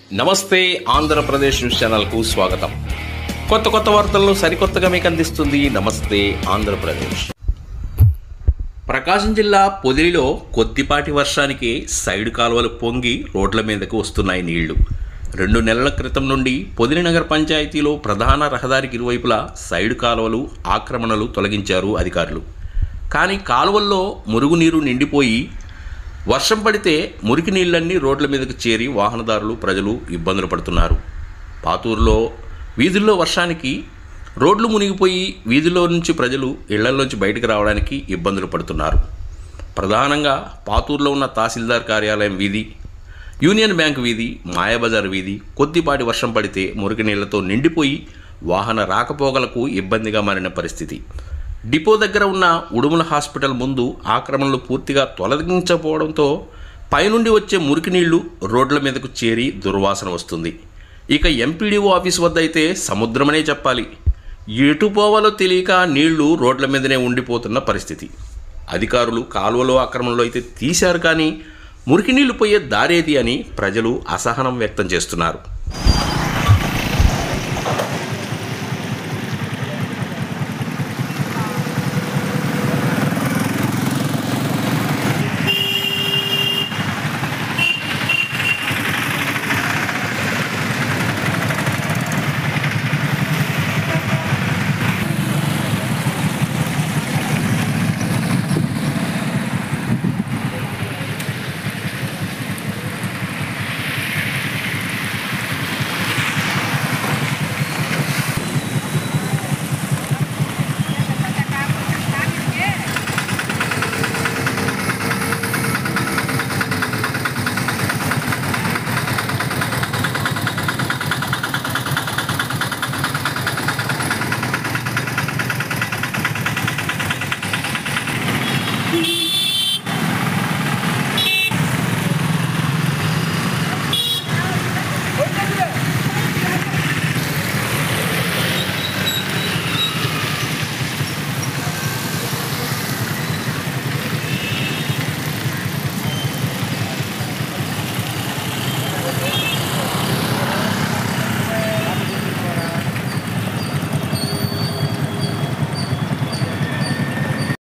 నమస్తే ఆంధ్రప్రదేశ్ న్యూస్ ఛానల్కు స్వాగతం కొత్త కొత్త వార్తలను సరికొత్తగా మీకు అందిస్తుంది నమస్తే ఆంధ్రప్రదేశ్ ప్రకాశం జిల్లా పొదిలిలో కొద్దిపాటి వర్షానికి సైడ్ కాలువలు పొంగి రోడ్ల మీదకు వస్తున్నాయి నీళ్లు రెండు నెలల క్రితం నుండి పొదిలి నగర పంచాయతీలో ప్రధాన రహదారికి ఇరువైపులా సైడ్ కాలువలు ఆక్రమణలు తొలగించారు అధికారులు కానీ కాలువల్లో మురుగునీరు నిండిపోయి వర్షం పడితే మురికి నీళ్ళన్నీ రోడ్ల మీదకు చేరి వాహనదారులు ప్రజలు ఇబ్బందులు పడుతున్నారు పాతూరులో వీధుల్లో వర్షానికి రోడ్లు మునిగిపోయి వీధుల్లో నుంచి ప్రజలు ఇళ్లలోంచి బయటకు రావడానికి ఇబ్బందులు పడుతున్నారు ప్రధానంగా పాతూరులో ఉన్న తహసీల్దార్ కార్యాలయం వీధి యూనియన్ బ్యాంక్ వీధి మాయాబజార్ వీధి కొద్దిపాటి వర్షం పడితే మురికి నీళ్లతో నిండిపోయి వాహన రాకపోకలకు ఇబ్బందిగా మారిన పరిస్థితి డిపో దగ్గర ఉన్న ఉడుమల హాస్పిటల్ ముందు ఆక్రమణలు పూర్తిగా తొలగించకపోవడంతో పైనుండి వచ్చే మురికి నీళ్లు రోడ్ల మీదకు చేరి దుర్వాసన వస్తుంది ఇక ఎంపీడీఓ ఆఫీస్ వద్ద అయితే సముద్రమనే చెప్పాలి ఎటు పోవాలో తెలియక నీళ్లు రోడ్ల మీదనే ఉండిపోతున్న పరిస్థితి అధికారులు కాలువలో ఆక్రమణలో అయితే తీశారు కానీ మురికి నీళ్లు పోయే దారేది అని ప్రజలు అసహనం వ్యక్తం చేస్తున్నారు